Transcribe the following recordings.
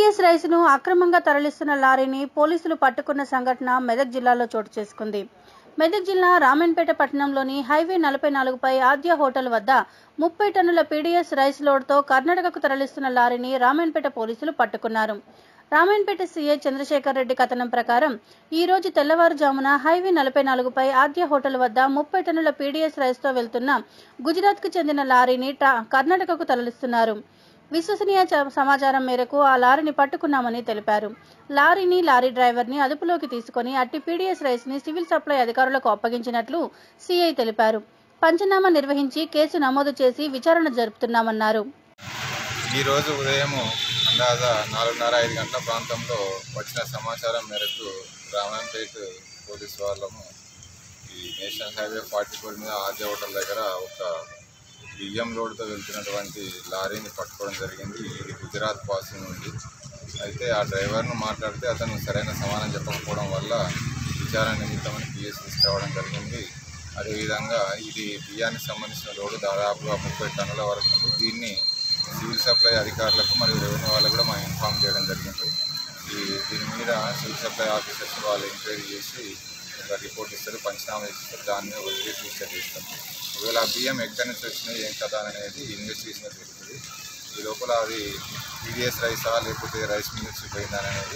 PDS రైస్ను అక్రమంగా తరలిస్తున్న లారీని పోలీసులు పట్టుకున్న సంఘటన మెదక్ జిల్లాలో చోటు చేసుకుంది మెదక్ జిల్లా రామన్పేట పట్టణంలోని హైవే నలభై నాలుగుపై ఆద్య హోటల్ వద్ద ముప్పై టన్నుల పీడీఎస్ రైస్ లోడ్తో కర్ణాటకకు తరలిస్తున్న లారీని రామన్పేట పోలీసులు పట్టుకున్నారు రామాయణపేట సీఐ చంద్రశేఖర్ రెడ్డి కథనం ప్రకారం ఈ రోజు తెల్లవారుజామున హైవే నలభై నాలుగుపై ఆద్య హోటల్ వద్ద ముప్పై టన్నుల పీడీఎస్ రైస్తో వెళ్తున్న గుజరాత్కు చెందిన లారీని ట్రా- కర్ణాటకకు తరలిస్తున్నారు విశ్వసనీయ చ- సమాచారం మేరకు ఆ లారీని పట్టుకున్నామని తెలిపారు లారీని లారీ డ్రైవర్ని అదుపులోకి తీసుకొని అట్టి పీడీఎస్ రైస్ ని సివిల్ సప్లై అధికారులకు అప్పగించినట్లు సీఐ తెలిపారు పంచనామా నిర్వహించి కేసు నమోదు చేసి విచారణ జరుపుతున్నామన్నారు ఈరోజు ఉదయం అందాజ నాలుగున్నర ఐదు గంటల ప్రాంతంలో వచ్చిన సమాచారం మేరకు రామాయంపేట పోలీస్ వాళ్ళము ఈ నేషనల్ హైవే ఫార్టీ ఫోర్ మీద ఆర్జే హోటల్ దగ్గర ఒక బియ్యం లోడ్తో వెళ్తున్నటువంటి లారీని పట్టుకోవడం జరిగింది ఇది గుజరాత్ పాసింగ్ ఉంది అయితే ఆ డ్రైవర్ను మాట్లాడితే అతను సరైన సమానం చెప్పకపోవడం వల్ల విచారణ నిమిత్తమని పిఎస్ తీసుకురావడం జరిగింది అదేవిధంగా ఇది బియ్యానికి సంబంధించిన లోడు దాదాపుగా ముప్పై టన్నుల వరకు ఉంది దీన్ని సివిల్ సప్లై అధికారులకు మరియు రెవెన్యూ వాళ్ళకు కూడా మనం ఇన్ఫామ్ చేయడం జరిగింది ఈ దీని మీద సివిల్ సప్లై ఆఫీసర్స్ వాళ్ళు ఎంక్వైరీ చేసి ఒక రిపోర్ట్ ఇస్తారు పంచనామా ఇస్తారు దాని మీద వచ్చి రిజిస్టర్ చేస్తారు ఒకవేళ ఆ బియ్యం ఎక్కడి నుంచి వచ్చినాయి ఏం కదా అనేది ఇన్వెస్టిగేషన్ తెలుస్తుంది ఈ లోపల అది పీడిఎస్ రైసా లేకపోతే రైస్ మిల్ నుంచి పోయిందా అనేది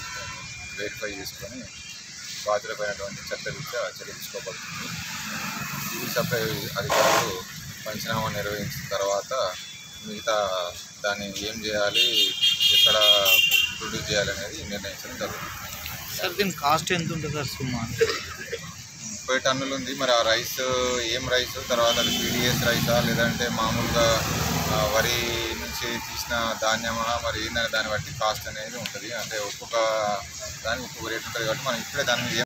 వెరిఫై చేసుకొని బాధ్యులపైనటువంటి చట్టరీత్యా చెల్లించుకోబడుతుంది సివిల్ సప్లై అధికారులు పంచనామా నిర్వహించిన తర్వాత మిగతా దాన్ని ఏం చేయాలి ఎక్కడ ప్రొడ్యూస్ చేయాలి అనేది నిర్ణయించడం జరుగుతుంది సార్ దీని కాస్ట్ ఎంత ఉంటుంది సార్ సుమారు ముప్పై టన్నులు ఉంది మరి ఆ రైస్ ఏం రైస్ తర్వాత అది పీడిఎస్ రైసా లేదంటే మామూలుగా ఆ, వరి నుంచి తీసిన ధాన్యమా మరి ఏందని దాన్ని బట్టి కాస్ట్ అనేది ఉంటుంది అంటే ఒక్కొక్క దానికి ఒక్కొక్క రేట్ ఉంటుంది కాబట్టి మనం ఇప్పుడే దాని మీద ఏం